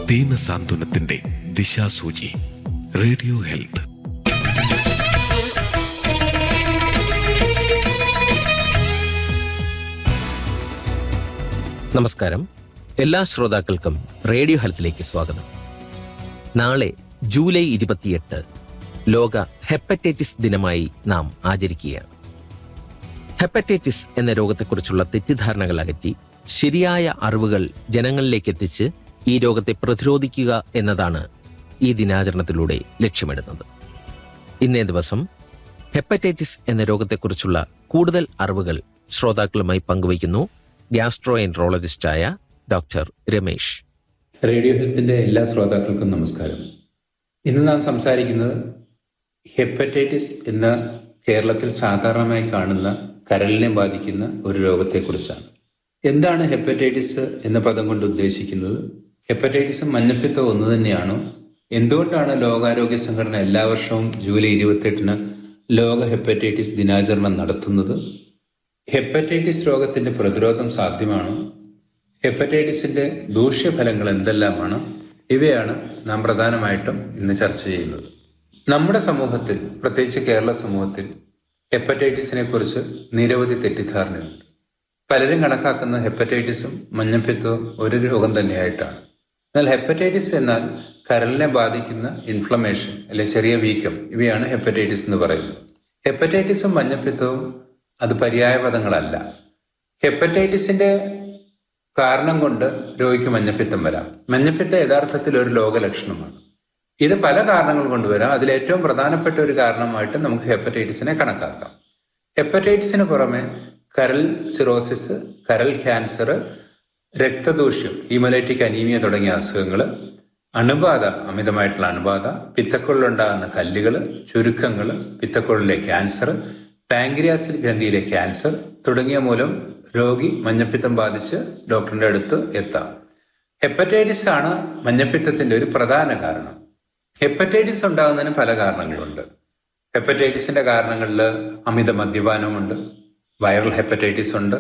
ദീന സാന്ത്വനത്തിന്റെ ദിശാസൂചി radio health നമസ്കാരം എല്ലാ ശ്രോതാക്കൾക്കും റേഡിയോ ഹെൽത്തിലേക്ക് സ്വാഗതം നാളെ ജൂലൈ ഇരുപത്തിയെട്ട് ലോക ഹെപ്പറ്റൈറ്റിസ് ദിനമായി നാം ആചരിക്കുകയാണ് ഹെപ്പറ്റൈറ്റിസ് എന്ന രോഗത്തെക്കുറിച്ചുള്ള തെറ്റിദ്ധാരണകൾ അകറ്റി ശരിയായ അറിവുകൾ ജനങ്ങളിലേക്ക് എത്തിച്ച് ഈ രോഗത്തെ പ്രതിരോധിക്കുക എന്നതാണ് ഈ ദിനാചരണത്തിലൂടെ ലക്ഷ്യമിടുന്നത് ഇന്നേ ദിവസം ഹെപ്പറ്റൈറ്റിസ് എന്ന രോഗത്തെക്കുറിച്ചുള്ള കൂടുതൽ അറിവുകൾ ശ്രോതാക്കളുമായി പങ്കുവയ്ക്കുന്നു ഗ്യാസ്ട്രോ എൻട്രോളജിസ്റ്റായ ഡോക്ടർ രമേശ് റേഡിയോ ഹെൽത്തിന്റെ എല്ലാ ശ്രോതാക്കൾക്കും നമസ്കാരം ഇന്ന് നാം സംസാരിക്കുന്നത് ഹെപ്പറ്റൈറ്റിസ് എന്ന കേരളത്തിൽ സാധാരണമായി കാണുന്ന കരളിനെ ബാധിക്കുന്ന ഒരു രോഗത്തെക്കുറിച്ചാണ് എന്താണ് ഹെപ്പറ്റൈറ്റിസ് എന്ന പദം കൊണ്ട് ഉദ്ദേശിക്കുന്നത് ഹെപ്പറ്റൈറ്റിസും മഞ്ഞപ്പിത്തവും ഒന്ന് തന്നെയാണോ എന്തുകൊണ്ടാണ് ലോകാരോഗ്യ സംഘടന എല്ലാ വർഷവും ജൂലൈ ഇരുപത്തെട്ടിന് ലോക ഹെപ്പറ്റൈറ്റിസ് ദിനാചരണം നടത്തുന്നത് ഹെപ്പറ്റൈറ്റിസ് രോഗത്തിന്റെ പ്രതിരോധം സാധ്യമാണോ ഹെപ്പറ്റൈറ്റിസിന്റെ ദൂഷ്യഫലങ്ങൾ എന്തെല്ലാമാണ് ഇവയാണ് നാം പ്രധാനമായിട്ടും ഇന്ന് ചർച്ച ചെയ്യുന്നത് നമ്മുടെ സമൂഹത്തിൽ പ്രത്യേകിച്ച് കേരള സമൂഹത്തിൽ ഹെപ്പറ്റൈറ്റിസിനെ കുറിച്ച് നിരവധി തെറ്റിദ്ധാരണയുണ്ട് പലരും കണക്കാക്കുന്ന ഹെപ്പറ്റൈറ്റിസും മഞ്ഞപ്പിത്തവും ഒരു രോഗം തന്നെയായിട്ടാണ് എന്നാൽ ഹെപ്പറ്റൈറ്റിസ് എന്നാൽ കരളിനെ ബാധിക്കുന്ന ഇൻഫ്ലമേഷൻ അല്ലെ ചെറിയ വീക്കം ഇവയാണ് ഹെപ്പറ്റൈറ്റിസ് എന്ന് പറയുന്നത് ഹെപ്പറ്റൈറ്റിസും മഞ്ഞപ്പിത്തവും അത് പര്യായ പദങ്ങളല്ല ഹെപ്പറ്റൈറ്റിസിന്റെ കാരണം കൊണ്ട് രോഗിക്ക് മഞ്ഞപ്പിത്തം വരാം മഞ്ഞപ്പിത്തം യഥാർത്ഥത്തിൽ ഒരു രോഗലക്ഷണമാണ് ഇത് പല കാരണങ്ങൾ കൊണ്ട് വരാം അതിൽ ഏറ്റവും പ്രധാനപ്പെട്ട ഒരു കാരണമായിട്ട് നമുക്ക് ഹെപ്പറ്റൈറ്റിസിനെ കണക്കാക്കാം ഹെപ്പറ്റൈറ്റിസിന് പുറമെ കരൾ സിറോസിസ് കരൾ ക്യാൻസർ രക്തദൂഷ്യം ഹീമോലൈറ്റിക് അനീമിയ തുടങ്ങിയ അസുഖങ്ങൾ അണുബാധ അമിതമായിട്ടുള്ള അണുബാധ പിത്തക്കുള്ളിലുണ്ടാകുന്ന കല്ലുകൾ ചുരുക്കങ്ങൾ പിത്തക്കുള്ളിലെ ക്യാൻസർ പാങ്ക്രിയാസിൽ ഗ്രന്ഥിയിലെ ക്യാൻസർ തുടങ്ങിയ മൂലം രോഗി മഞ്ഞപ്പിത്തം ബാധിച്ച് ഡോക്ടറിന്റെ അടുത്ത് എത്താം ഹെപ്പറ്റൈറ്റിസ് ആണ് മഞ്ഞപ്പിത്തത്തിന്റെ ഒരു പ്രധാന കാരണം ഹെപ്പറ്റൈറ്റിസ് ഉണ്ടാകുന്നതിന് പല കാരണങ്ങളുണ്ട് ഹെപ്പറ്റൈറ്റിസിന്റെ കാരണങ്ങളിൽ അമിത മദ്യപാനമുണ്ട് വൈറൽ ഹെപ്പറ്റൈറ്റിസ് ഉണ്ട്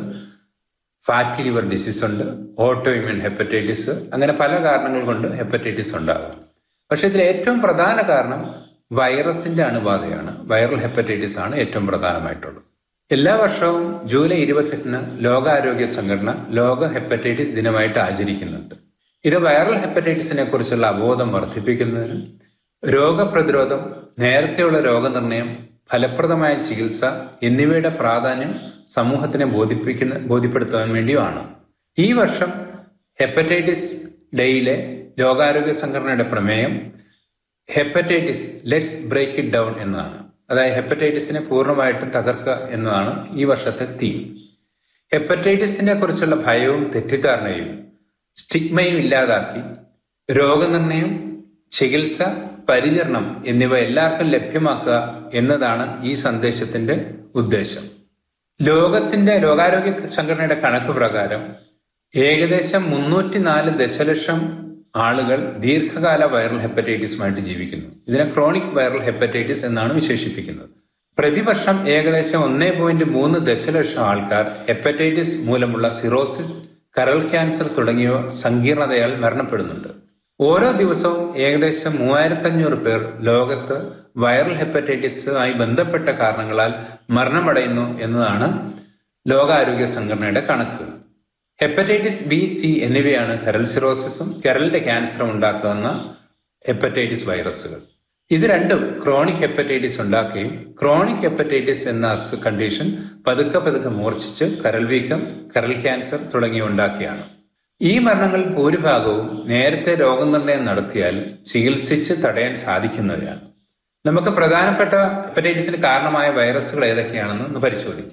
ഫാറ്റി ലിവർ ഡിസീസ് ഉണ്ട് ഓട്ടോ ഇമ്യൂൺ ഹെപ്പറ്റൈറ്റിസ് അങ്ങനെ പല കാരണങ്ങൾ കൊണ്ട് ഹെപ്പറ്റൈറ്റിസ് ഉണ്ടാകും പക്ഷെ ഇതിൽ ഏറ്റവും പ്രധാന കാരണം വൈറസിന്റെ അണുബാധയാണ് വൈറൽ ഹെപ്പറ്റൈറ്റിസ് ആണ് ഏറ്റവും പ്രധാനമായിട്ടുള്ളത് എല്ലാ വർഷവും ജൂലൈ ഇരുപത്തെട്ടിന് ലോകാരോഗ്യ സംഘടന ലോക ഹെപ്പറ്റൈറ്റിസ് ദിനമായിട്ട് ആചരിക്കുന്നുണ്ട് ഇത് വൈറൽ ഹെപ്പറ്റൈറ്റിസിനെ കുറിച്ചുള്ള അവബോധം വർദ്ധിപ്പിക്കുന്നതിനും രോഗപ്രതിരോധം നേരത്തെയുള്ള രോഗനിർണയം ഫലപ്രദമായ ചികിത്സ എന്നിവയുടെ പ്രാധാന്യം സമൂഹത്തിനെ ബോധിപ്പിക്കുന്ന ബോധ്യപ്പെടുത്താൻ വേണ്ടിയുമാണ് ഈ വർഷം ഹെപ്പറ്റൈറ്റിസ് ഡേയിലെ ലോകാരോഗ്യ സംഘടനയുടെ പ്രമേയം hepatitis let's break it down എന്നതാണ് അതായത് ഹെപ്പറ്റൈറ്റിസിനെ പൂർണ്ണമായിട്ടും തകർക്കുക എന്നതാണ് ഈ വർഷത്തെ തീം ഹെപ്പറ്റൈറ്റിസിനെ കുറിച്ചുള്ള ഭയവും തെറ്റിദ്ധാരണയും സ്റ്റിഗ്മയും ഇല്ലാതാക്കി രോഗനിർണയം ചികിത്സ പരിചരണം എന്നിവ എല്ലാവർക്കും ലഭ്യമാക്കുക എന്നതാണ് ഈ സന്ദേശത്തിന്റെ ഉദ്ദേശം ലോകത്തിന്റെ ലോകാരോഗ്യ സംഘടനയുടെ കണക്ക് പ്രകാരം ഏകദേശം മുന്നൂറ്റിനാല് ദശലക്ഷം ആളുകൾ ദീർഘകാല വൈറൽ ഹെപ്പറ്റൈറ്റിസുമായിട്ട് ജീവിക്കുന്നു ഇതിനെ ക്രോണിക് വൈറൽ ഹെപ്പറ്റൈറ്റിസ് എന്നാണ് വിശേഷിപ്പിക്കുന്നത് പ്രതിവർഷം ഏകദേശം ഒന്നേ പോയിന്റ് മൂന്ന് ദശലക്ഷം ആൾക്കാർ ഹെപ്പറ്റൈറ്റിസ് മൂലമുള്ള സിറോസിസ് കരൾ ക്യാൻസർ തുടങ്ങിയവ സങ്കീർണതയാൽ മരണപ്പെടുന്നുണ്ട് ഓരോ ദിവസവും ഏകദേശം മൂവായിരത്തഞ്ഞൂറ് പേർ ലോകത്ത് വൈറൽ ഹെപ്പറ്റൈറ്റിസുമായി ബന്ധപ്പെട്ട കാരണങ്ങളാൽ മരണമടയുന്നു എന്നതാണ് ലോകാരോഗ്യ സംഘടനയുടെ കണക്കുകൾ ഹെപ്പറ്റൈറ്റിസ് ബി സി എന്നിവയാണ് കരൾ സിറോസിസും കരളിന്റെ ക്യാൻസറും ഉണ്ടാക്കുന്ന ഹെപ്പറ്റൈറ്റിസ് വൈറസുകൾ ഇത് രണ്ടും ക്രോണിക് ഹെപ്പറ്റൈറ്റിസ് ഉണ്ടാക്കുകയും ക്രോണിക് ഹെപ്പറ്റൈറ്റിസ് എന്ന അസു കണ്ടീഷൻ പതുക്കെ പതുക്കെ മൂർച്ഛിച്ച് കരൾ വീക്കം കരൾ ക്യാൻസർ തുടങ്ങിയ ഉണ്ടാക്കിയാണ് ഈ മരണങ്ങൾ ഭൂരിഭാഗവും നേരത്തെ രോഗനിർണയം നടത്തിയാൽ ചികിത്സിച്ച് തടയാൻ സാധിക്കുന്നവയാണ് നമുക്ക് പ്രധാനപ്പെട്ട ഹെപ്പറ്റൈറ്റിസിന് കാരണമായ വൈറസുകൾ ഏതൊക്കെയാണെന്ന് ഒന്ന് പരിശോധിക്കാം